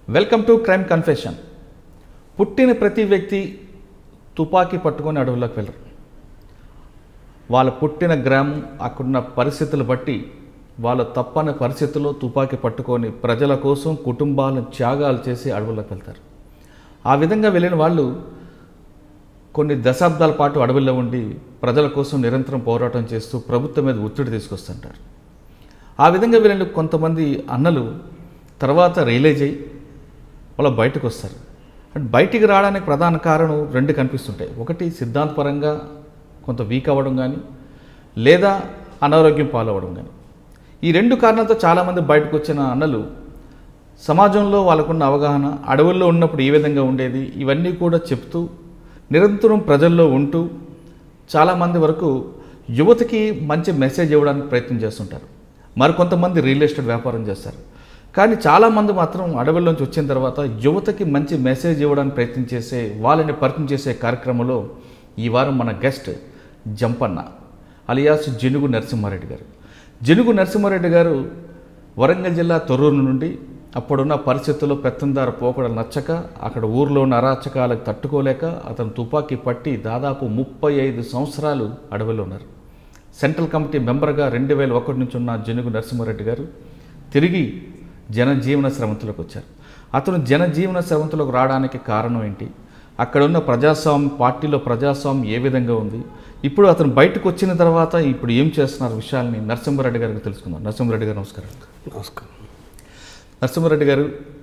welcome to crime confession పుట్టిన ప్రతి వ్యక్తి తుపాకీ పట్టుకొని అడవుల్లోకి వెళ్ళరు వాళ్ళ పుట్టిన గ్రామం అక్కడున్న పరిస్థితులు బట్టి వాళ్ళ తప్పని పరిస్థితుల్లో తుపాకీ పట్టుకొని ప్రజల కోసం కుటుంబాలను త్యాగాలు చేసి అడవుల్లోకి వెళ్తారు ఆ విధంగా వెళ్ళిన వాళ్ళు కొన్ని దశాబ్దాల పాటు అడవుల్లో ఉండి ప్రజల కోసం నిరంతరం పోరాటం చేస్తూ ప్రభుత్వం మీద ఒత్తిడి తీసుకొస్తుంటారు ఆ విధంగా వెళ్ళిన కొంతమంది అన్నలు తర్వాత రియలైజ్ అయ్యి వాళ్ళు బయటకు వస్తారు అండ్ బయటికి రావడానికి ప్రధాన కారణం రెండు కనిపిస్తుంటాయి ఒకటి సిద్ధాంతపరంగా కొంత వీక్ అవ్వడం కానీ లేదా అనారోగ్యం పాలవ్వడం కానీ ఈ రెండు కారణాలతో చాలామంది బయటకు వచ్చిన అన్నలు సమాజంలో వాళ్ళకున్న అవగాహన అడవుల్లో ఉన్నప్పుడు ఏ విధంగా ఉండేది ఇవన్నీ కూడా చెప్తూ నిరంతరం ప్రజల్లో ఉంటూ చాలామంది వరకు యువతకి మంచి మెసేజ్ ఇవ్వడానికి ప్రయత్నం చేస్తుంటారు మరికొంతమంది రియల్ ఎస్టేట్ వ్యాపారం చేస్తారు కానీ చాలామంది మాత్రం అడవుల్లోంచి వచ్చిన తర్వాత యువతకి మంచి మెసేజ్ ఇవ్వడానికి ప్రయత్నం చేసే వాళ్ళని పరిచయం చేసే కార్యక్రమంలో ఈ వారం మన గెస్ట్ జంపన్న అలియాస్ జనుగు నరసింహారెడ్డి గారు జనుగు నరసింహారెడ్డి గారు వరంగల్ జిల్లా తొర్రూరు నుండి అప్పుడున్న పరిస్థితుల్లో పెత్తందారు పోకడలు నచ్చక అక్కడ ఊర్లో ఉన్న అరాచకాలకు తట్టుకోలేక అతను తుపాకీ పట్టి దాదాపు ముప్పై ఐదు సంవత్సరాలు అడవిలో ఉన్నారు సెంట్రల్ కమిటీ మెంబర్గా రెండు వేల ఒకటి నుంచి ఉన్న జనుగు నరసింహారెడ్డి గారు తిరిగి జనజీవన స్రవంతిలోకి వచ్చారు అతను జనజీవన స్రవంతిలోకి రావడానికి కారణం ఏంటి అక్కడ ఉన్న ప్రజాస్వామ్య పార్టీలో ప్రజాస్వామ్యం ఏ విధంగా ఉంది ఇప్పుడు అతను బయటకు వచ్చిన తర్వాత ఇప్పుడు ఏం చేస్తున్నారు విషయాల్ని నరసింహారెడ్డి గారికి తెలుసుకుందాం నరసింహారెడ్డి గారు నమస్కారం నమస్కారం నరసింహారెడ్డి గారు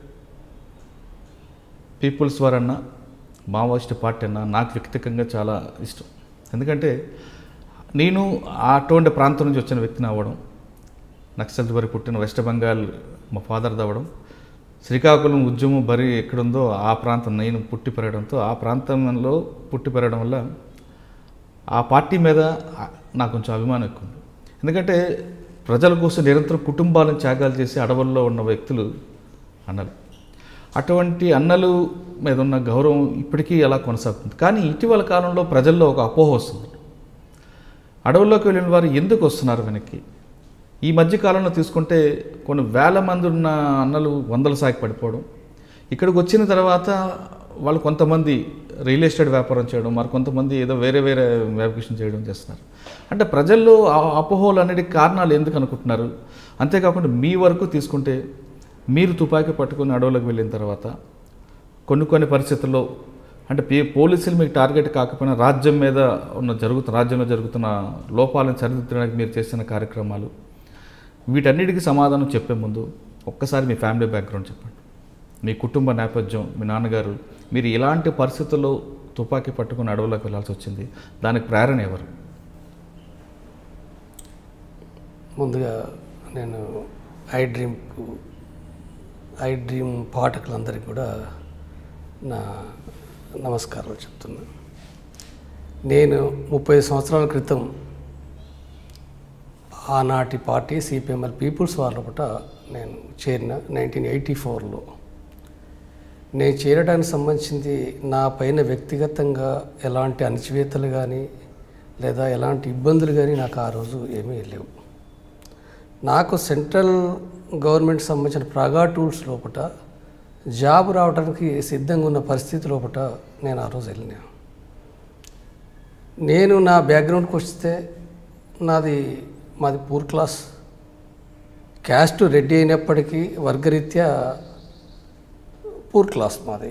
పీపుల్స్ వార్ అన్న మావోయిస్ట్ పార్టీ అన్న నాకు వ్యక్తిగతంగా చాలా ఇష్టం ఎందుకంటే నేను అటువంటి ప్రాంతం నుంచి వచ్చిన వ్యక్తిని అవ్వడం నక్సల్ వరకు పుట్టిన వెస్ట్ బెంగాల్ మా ఫాదర్ అవ్వడం శ్రీకాకుళం ఉద్యమం బరి ఎక్కడుందో ఆ ప్రాంతం నేను పుట్టి పెరగడంతో ఆ ప్రాంతంలో పుట్టి పెరగడం వల్ల ఆ పార్టీ మీద నాకు కొంచెం అభిమానం ఎక్కువ ఉంది ఎందుకంటే ప్రజల కోసం నిరంతరం కుటుంబాలను త్యాగాలు చేసి అడవుల్లో ఉన్న వ్యక్తులు అన్నలు అటువంటి అన్నలు మీద ఉన్న గౌరవం ఇప్పటికీ అలా కొనసాగుతుంది కానీ ఇటీవల కాలంలో ప్రజల్లో ఒక అపోహ వస్తుంది అడవుల్లోకి వెళ్ళిన వారు ఎందుకు వస్తున్నారు వెనక్కి ఈ మధ్య కాలంలో తీసుకుంటే కొన్ని వేల మంది ఉన్న అన్నలు వందల సాగి పడిపోవడం ఇక్కడికి వచ్చిన తర్వాత వాళ్ళు కొంతమంది రియల్ ఎస్టేట్ వ్యాపారం చేయడం మరి కొంతమంది ఏదో వేరే వేరే వ్యాపకేషన్ చేయడం చేస్తున్నారు అంటే ప్రజల్లో ఆ అపోహలు అన్నిటికి కారణాలు ఎందుకు అనుకుంటున్నారు అంతేకాకుండా మీ వరకు తీసుకుంటే మీరు తుపాకీ పట్టుకుని అడవులకు వెళ్ళిన తర్వాత కొన్ని కొన్ని పరిస్థితుల్లో అంటే పే పోలీసులు మీకు టార్గెట్ కాకపోయినా రాజ్యం మీద ఉన్న జరుగుతున్న రాజ్యంలో జరుగుతున్న లోపాలను సరిదిద్దడానికి మీరు చేసిన కార్యక్రమాలు వీటన్నిటికీ సమాధానం చెప్పే ముందు ఒక్కసారి మీ ఫ్యామిలీ బ్యాక్గ్రౌండ్ చెప్పండి మీ కుటుంబ నేపథ్యం మీ నాన్నగారు మీరు ఎలాంటి పరిస్థితుల్లో తుపాకీ పట్టుకుని అడవులోకి వెళ్ళాల్సి వచ్చింది దానికి ప్రేరణ ఎవరు ముందుగా నేను ఐ డ్రీమ్కు ఐ డ్రీమ్ పాఠకులందరికీ కూడా నా నమస్కారాలు చెప్తున్నా నేను ముప్పై సంవత్సరాల క్రితం ఆనాటి పార్టీ సిపిఎంఎల్ పీపుల్స్ వాళ్ళ పూట నేను చేరిన నైన్టీన్ ఎయిటీ ఫోర్లో నేను చేరడానికి సంబంధించింది నా పైన వ్యక్తిగతంగా ఎలాంటి అణచివేతలు కానీ లేదా ఎలాంటి ఇబ్బందులు కానీ నాకు ఆ రోజు ఏమీ లేవు నాకు సెంట్రల్ గవర్నమెంట్ సంబంధించిన ప్రగా టూల్స్ లోపల జాబ్ రావడానికి సిద్ధంగా ఉన్న పరిస్థితి లోపల నేను ఆ రోజు వెళ్ళినా నేను నా బ్యాక్గ్రౌండ్కి వస్తే నాది మాది పూర్ క్లాస్ క్యాస్ట్ రెడ్డి అయినప్పటికీ వర్గరీత్యా పూర్ క్లాస్ మాది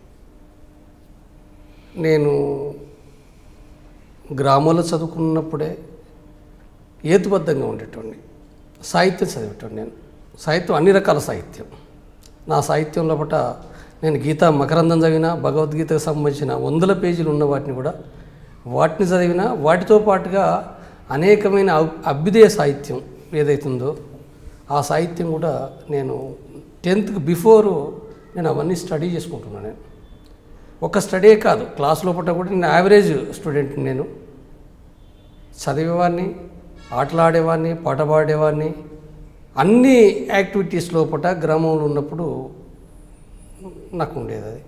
నేను గ్రామంలో చదువుకున్నప్పుడే ఏతుబద్ధంగా ఉండేటోడిని సాహిత్యం చదివేటోడిని నేను సాహిత్యం అన్ని రకాల సాహిత్యం నా సాహిత్యం లోపల నేను గీత మకరందం చదివిన భగవద్గీతకు సంబంధించిన వందల పేజీలు ఉన్న వాటిని కూడా వాటిని చదివిన వాటితో పాటుగా అనేకమైన అబ్- అభ్యుదయ సాహిత్యం ఏదైతుందో ఆ సాహిత్యం కూడా నేను టెన్త్కి బిఫోరు నేను అవన్నీ స్టడీ చేసుకుంటున్నాను నేను ఒక స్టడీ కాదు క్లాస్ లోపల కూడా నేను యావరేజ్ స్టూడెంట్ నేను చదివేవాడిని ఆటలాడేవాడిని పాట పాడేవాడిని అన్ని యాక్టివిటీస్ లోపల గ్రామంలో ఉన్నప్పుడు నాకు ఉండేది అది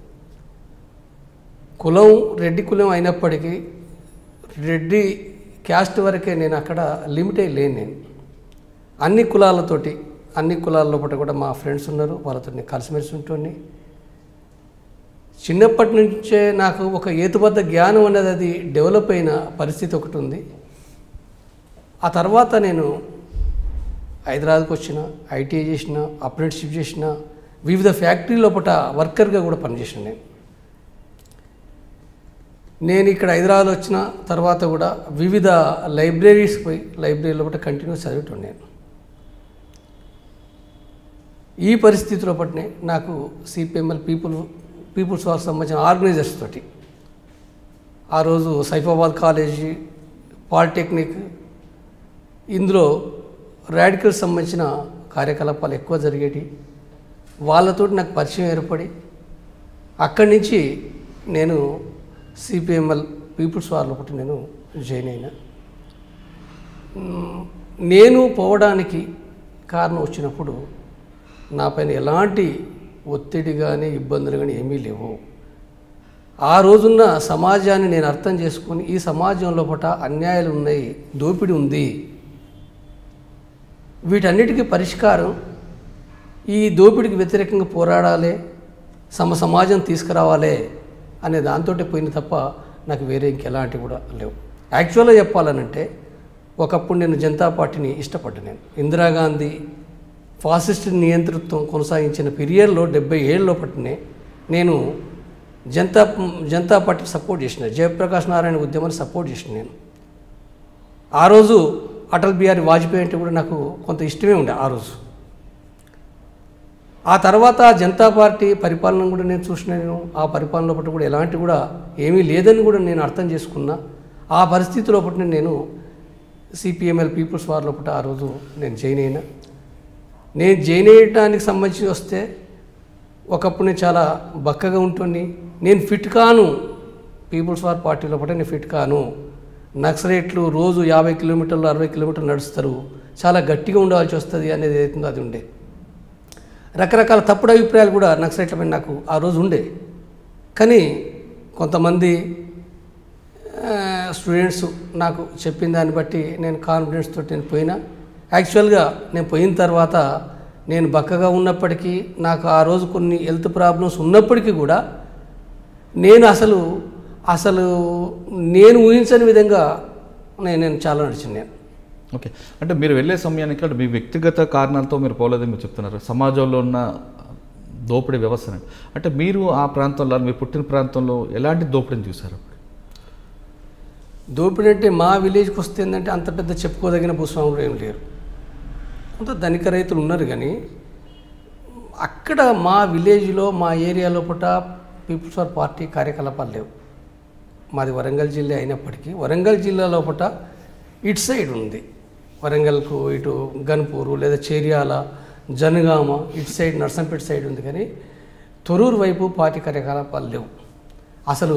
కులం రెడ్డి కులం అయినప్పటికీ రెడ్డి క్యాస్ట్ వరకే నేను అక్కడ లిమిట్ అయి లేను నేను అన్ని కులాలతోటి అన్ని కులాల లోపల కూడా మా ఫ్రెండ్స్ ఉన్నారు వాళ్ళతో నేను కలిసిమెలిసి ఉంటుండే చిన్నప్పటి నుంచే నాకు ఒక ఏతుబద్ధ జ్ఞానం అనేది అది డెవలప్ అయిన పరిస్థితి ఒకటి ఉంది ఆ తర్వాత నేను హైదరాబాద్కి వచ్చిన ఐటీఐ చేసిన అప్రెంటిస్షిప్ చేసిన వివిధ ఫ్యాక్టరీ లోపల వర్కర్గా కూడా పనిచేసిన నేను నేను ఇక్కడ హైదరాబాద్ వచ్చిన తర్వాత కూడా వివిధ లైబ్రరీస్ పోయి లైబ్రరీ లోపల కంటిన్యూ చదివటం నేను ఈ పరిస్థితిలో పట్టినే నాకు సిపిఎంఎల్ పీపుల్ పీపుల్స్ వాళ్ళకి సంబంధించిన ఆర్గనైజర్స్ తోటి ఆ రోజు సైఫాబాద్ కాలేజీ పాలిటెక్నిక్ ఇందులో రాడికల్ సంబంధించిన కార్యకలాపాలు ఎక్కువ జరిగేటి వాళ్ళతో నాకు పరిచయం ఏర్పడి అక్కడి నుంచి నేను సిపిఎంఎల్ పీపుల్స్ వారిలో ఒకటి నేను జాయిన్ అయినా మ్, నేను పోవడానికి కారణం వచ్చినప్పుడు నా పైన ఎలాంటి ఒత్తిడి కానీ ఇబ్బందులు కానీ ఏమీ లేవు ఆ రోజున్న సమాజాన్ని నేను అర్థం చేసుకుని ఈ సమాజం లోపల అన్యాయాలు ఉన్నాయి దోపిడీ ఉంది వీటన్నిటికీ పరిష్కారం ఈ దోపిడీకి వ్యతిరేకంగా పోరాడాలి సమ సమాజం తీసుకురావాలి అనే దాంతో పోయిన తప్ప నాకు వేరే ఇంకెలాంటివి కూడా లేవు యాక్చువల్గా చెప్పాలనంటే ఒకప్పుడు నేను జనతా పార్టీని ఇష్టపడ్డా నేను ఇందిరాగాంధీ ఫాసిస్ట్ నియంతృత్వం కొనసాగించిన పీరియడ్లో డెబ్బై ఏళ్ళ పట్టునే నేను జనతా జనతా పార్టీకి సపోర్ట్ చేసిన జయప్రకాష్ నారాయణ ఉద్యమాన్ని సపోర్ట్ చేసిన నేను ఆ రోజు అటల్ బిహారీ వాజ్పేయి అంటే కూడా నాకు కొంత ఇష్టమే ఉండే ఆ రోజు ఆ తర్వాత జనతా పార్టీ పరిపాలన కూడా నేను చూసిన నేను ఆ పరిపాలన లోపల కూడా ఎలాంటి కూడా ఏమీ లేదని కూడా నేను అర్థం చేసుకున్నా ఆ పరిస్థితి లోపల నేను సిపిఎంఎల్ పీపుల్స్ వార్ లోపల ఆ రోజు నేను జాయిన్ అయినా నేను జాయిన్ అయ్యడానికి సంబంధించి వస్తే ఒకప్పుడు నేను చాలా బక్కగా ఉంటుంది నేను ఫిట్ కాను పీపుల్స్ వార్ పార్టీ లోపల నేను ఫిట్ కాను నక్సలైట్లు రోజు యాభై కిలోమీటర్లు అరవై కిలోమీటర్లు నడుస్తారు చాలా గట్టిగా ఉండాల్సి వస్తుంది అనేది ఏదైతుందో అది ఉండే రకరకాల తప్పుడు అభిప్రాయాలు కూడా నక్సలైట్ల మీద నాకు ఆ రోజు ఉండే కానీ కొంతమంది ఆ, స్టూడెంట్స్ నాకు చెప్పిన దాన్ని బట్టి నేను కాన్ఫిడెన్స్ తోటి నేను పోయినా యాక్చువల్గా నేను పోయిన తర్వాత నేను బక్కగా ఉన్నప్పటికీ నాకు ఆ రోజు కొన్ని హెల్త్ ప్రాబ్లమ్స్ ఉన్నప్పటికీ కూడా నేను అసలు అసలు నేను ఊహించని విధంగా నేను నేను చాలా నడిచాను నేను ఓకే అంటే మీరు వెళ్ళే సమయానికి అంటే మీ వ్యక్తిగత కారణాలతో మీరు పోలేదని మీరు చెప్తున్నారు సమాజంలో ఉన్న దోపిడీ వ్యవస్థని అంటే మీరు ఆ ప్రాంతంలో మీ పుట్టిన ప్రాంతంలో ఎలాంటి దోపిడీని చూశారు అప్పుడు దోపిడీ అంటే మా విలేజ్కి వస్తే ఏంటంటే అంత పెద్ద చెప్పుకోదగిన భూస్వాములు ఏం లేరు కొంత ధనిక రైతులు ఉన్నారు కానీ అక్కడ మా విలేజ్లో మా ఏరియా లోపల పీపుల్స్ వార్ పార్టీ కార్యకలాపాలు లేవు మాది వరంగల్ జిల్లా అయినప్పటికీ వరంగల్ జిల్లా లోపల ఇటు సైడ్ ఉంది వరంగల్కు ఇటు గన్పూరు లేదా చేర్యాల జనగామ ఇటు సైడ్ నర్సంపేట సైడ్ ఉంది కానీ తొరూరు వైపు పార్టీ కార్యకలాపాలు లేవు అసలు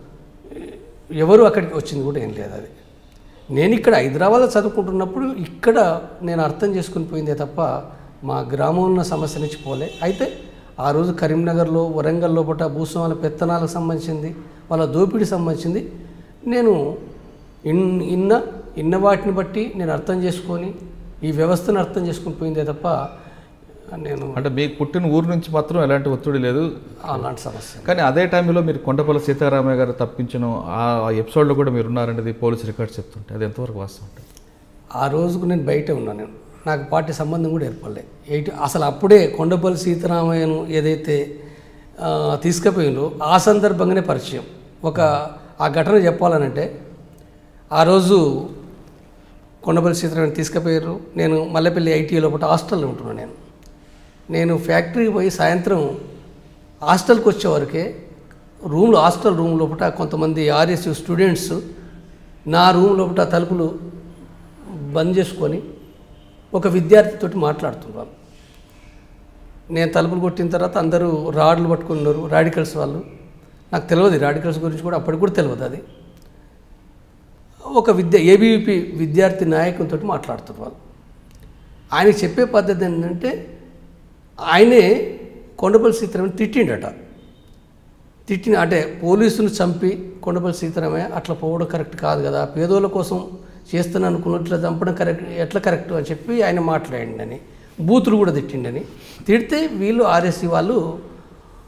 ఎవరు అక్కడికి వచ్చింది కూడా ఏం లేదు అది నేను ఇక్కడ హైదరాబాద్లో చదువుకుంటున్నప్పుడు ఇక్కడ నేను అర్థం చేసుకుని పోయిందే తప్ప మా గ్రామం ఉన్న సమస్య నుంచి పోలే అయితే ఆ రోజు కరీంనగర్లో వరంగల్ లోపల భూస్వాముల పెత్తనాలకు సంబంధించింది వాళ్ళ దోపిడీ సంబంధించింది నేను ఇన్ ఇన్న ఇన్న వాటిని బట్టి నేను అర్థం చేసుకొని ఈ వ్యవస్థను అర్థం చేసుకుని పోయిందే తప్ప నేను అంటే మీకు పుట్టిన ఊరు నుంచి మాత్రం ఎలాంటి ఒత్తిడి లేదు అలాంటి సమస్య కానీ అదే టైంలో మీరు కొండపల్లి సీతారామయ్య గారు తప్పించిన ఆ ఎపిసోడ్లో కూడా మీరు ఉన్నారనేది పోలీసు రికార్డ్స్ చెప్తుంటే అది ఎంతవరకు వాస్తవం ఉంటుంది ఆ రోజుకు నేను బయటే ఉన్నాను నేను నాకు పార్టీ సంబంధం కూడా ఏర్పడలే ఎయిట్ అసలు అప్పుడే కొండపల్లి సీతారామయ్యను ఏదైతే ఆ, తీసుకుపోయిందో ఆ సందర్భంగానే పరిచయం ఒక ఆ ఘటన చెప్పాలనంటే ఆ రోజు కొండపల్లి సీతారామయ్య తీసుకుపోయారు నేను మల్లెపల్లి ఐటీ లోపల హాస్టల్లో ఉంటున్నాను నేను నేను ఫ్యాక్టరీకి పోయి సాయంత్రం హాస్టల్కి వచ్చేవరకే రూమ్లో హాస్టల్ రూమ్ లోపల కొంతమంది ఆర్ఎస్ స్టూడెంట్స్ నా రూమ్ లోపల తలుపులు బంద్ చేసుకొని ఒక విద్యార్థితోటి మాట్లాడుతున్నారు నేను తలుపులు కొట్టిన తర్వాత అందరూ రాడ్లు పట్టుకున్నారు రాడికల్స్ వాళ్ళు నాకు తెలియదు రాడికల్స్ గురించి కూడా అప్పటికి కూడా తెలియదు అది ఒక విద్య ఏబీవీపీ విద్యార్థి నాయకునితో మాట్లాడుతున్నారు వాళ్ళు ఆయనకి చెప్పే పద్ధతి ఏంటంటే ఆయనే కొండపల్లి సీతారామయ్య తిట్టిండట తిట్టిన అంటే పోలీసును చంపి కొండపల్లి సీతారామయ్య అట్లా పోవడం కరెక్ట్ కాదు కదా పేదోళ్ళ కోసం చేస్తాను అనుకున్నట్లు చంపడం కరెక్ట్ ఎట్లా కరెక్ట్ అని చెప్పి ఆయన మాట్లాడిండని బూతులు కూడా తిట్టిండని తిడితే వీళ్ళు ఆర్ఎస్సీ వాళ్ళు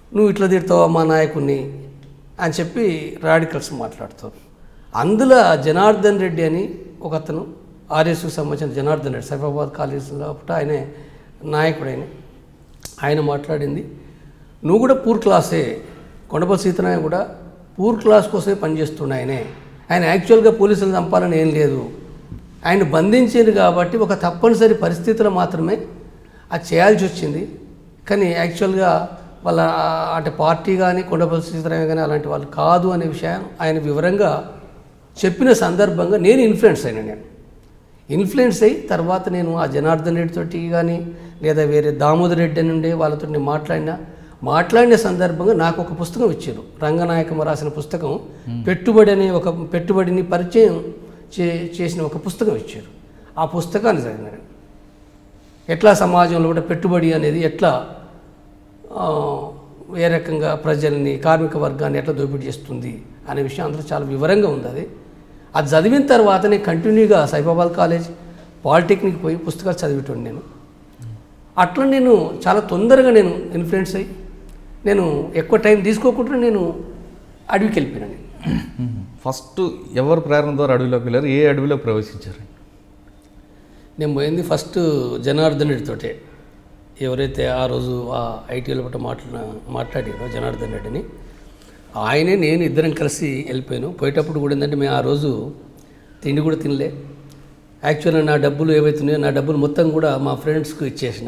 నువ్వు ఇట్లా తిడతావా మా నాయకుడిని అని చెప్పి రాడికల్స్ మాట్లాడతారు అందులో జనార్దన్ రెడ్డి అని ఒక అతను ఆర్ఎస్కు సంబంధించిన జనార్దన్ రెడ్డి సైఫాబాద్ కాలేజీలో అప్పుడు ఆయనే నాయకుడైన ఆయన మాట్లాడింది నువ్వు కూడా పూర్ క్లాసే కొండపల్లి సీతనారాయణ కూడా పూర్ క్లాస్ కోసమే పనిచేస్తుండే ఆయనే ఆయన యాక్చువల్గా పోలీసులు చంపాలని ఏం లేదు ఆయన బంధించింది కాబట్టి ఒక తప్పనిసరి పరిస్థితుల్లో మాత్రమే అది చేయాల్సి వచ్చింది కానీ యాక్చువల్గా వాళ్ళ ఆ, అంటే పార్టీ కానీ కొండపల్లి సీతారామయ్య కానీ అలాంటి వాళ్ళు కాదు అనే విషయం ఆయన వివరంగా చెప్పిన సందర్భంగా నేను ఇన్ఫ్లుయెన్స్ అయినా నేను ఇన్ఫ్లుయెన్స్ అయ్యి తర్వాత నేను ఆ జనార్దన్ రెడ్డి తోటి కానీ లేదా వేరే దామోదర్ రెడ్డి అని ఉండే వాళ్ళతో నేను మాట్లాడినా మాట్లాడిన సందర్భంగా నాకు ఒక పుస్తకం ఇచ్చారు రంగనాయకమ్మ రాసిన పుస్తకం పెట్టుబడి అనే ఒక పెట్టుబడిని పరిచయం చే చేసిన ఒక పుస్తకం ఇచ్చారు ఆ పుస్తకాన్ని చదివినాను ఎట్లా సమాజంలో కూడా పెట్టుబడి అనేది ఎట్లా ఆ, ఏ రకంగా ప్రజల్ని కార్మిక వర్గాన్ని ఎట్లా దోపిడీ చేస్తుంది అనే విషయం అందులో చాలా వివరంగా ఉంది అది అది చదివిన తర్వాత నేను కంటిన్యూగా సైబాబాద్ కాలేజ్ పాలిటెక్నిక్ పోయి పుస్తకాలు చదివేటోండి నేను అట్లా నేను చాలా తొందరగా నేను ఇన్ఫ్లుయెన్స్ అయ్యి నేను ఎక్కువ టైం తీసుకోకుండా నేను అడవికి వెళ్ళిపోయినాను ఫస్ట్ ఎవరు ప్రేరణ ద్వారా అడవిలోకి వెళ్ళారు ఏ అడవిలో ప్రవేశించారు నేను పోయింది ఫస్ట్ జనార్దన్ రెడ్డితోటే ఎవరైతే ఆ రోజు ఆ ఐటీలో పట్ల మాట్లా మాట్లాడారో జనార్దన్ రెడ్డిని ఆయనే నేను ఇద్దరం కలిసి వెళ్ళిపోయాను పోయేటప్పుడు కూడా ఏంటంటే మేము ఆ రోజు తిండి కూడా తినలే యాక్చువల్గా నా డబ్బులు ఏవైతున్నాయో నా డబ్బులు మొత్తం కూడా మా ఫ్రెండ్స్కి ఇచ్చేసిన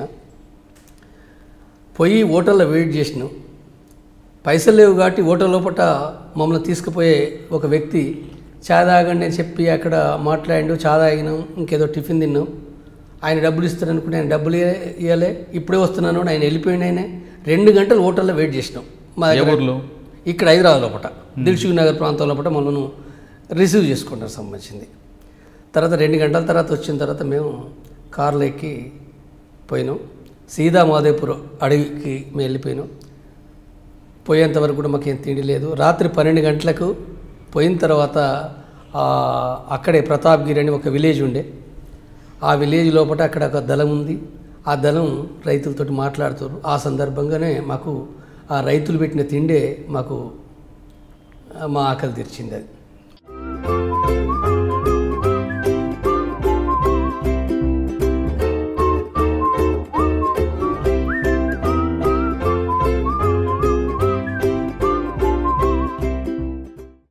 పోయి హోటల్లో వెయిట్ చేసినాం పైసలు లేవు కాబట్టి హోటల్ లోపల మమ్మల్ని తీసుకుపోయే ఒక వ్యక్తి చా తాగండి అని చెప్పి అక్కడ మాట్లాడిండు చా తాగినాం ఇంకేదో టిఫిన్ తిన్నాం ఆయన డబ్బులు ఇస్తారనుకుంటే ఆయన డబ్బులు ఇయ్య- ఇవ్వలే ఇప్పుడే వస్తున్నాను అని ఆయన వెళ్ళిపోయిండు ఆయన రెండు గంటలు హోటల్లో వెయిట్ చేసినాం మా ఏ దగ్గర ఊర్లో ఇక్కడ హైదరాబాద్ లోపల దిల్సుఖ్ నగర్ ప్రాంతం లోపల మనను రిసీవ్ చేసుకుంటారు సంబంధించింది తర్వాత రెండు గంటల తర్వాత వచ్చిన తర్వాత మేము కార్లో ఎక్కి పోయినాం సీదా మాదేపూర్ అడవికి మేము వెళ్ళిపోయినాం పోయేంత వరకు కూడా మాకేం తిండి లేదు రాత్రి పన్నెండు గంటలకు పోయిన తర్వాత ఆ, అక్కడే ప్రతాప్గిరి అని ఒక విలేజ్ ఉండే ఆ విలేజ్ లోపల అక్కడ ఒక దళం ఉంది ఆ దళం రైతులతోటి మాట్లాడుతారు ఆ సందర్భంగానే మాకు ఆ రైతులు పెట్టిన తిండే మాకు ఆ, మా ఆకలి తీర్చింది అది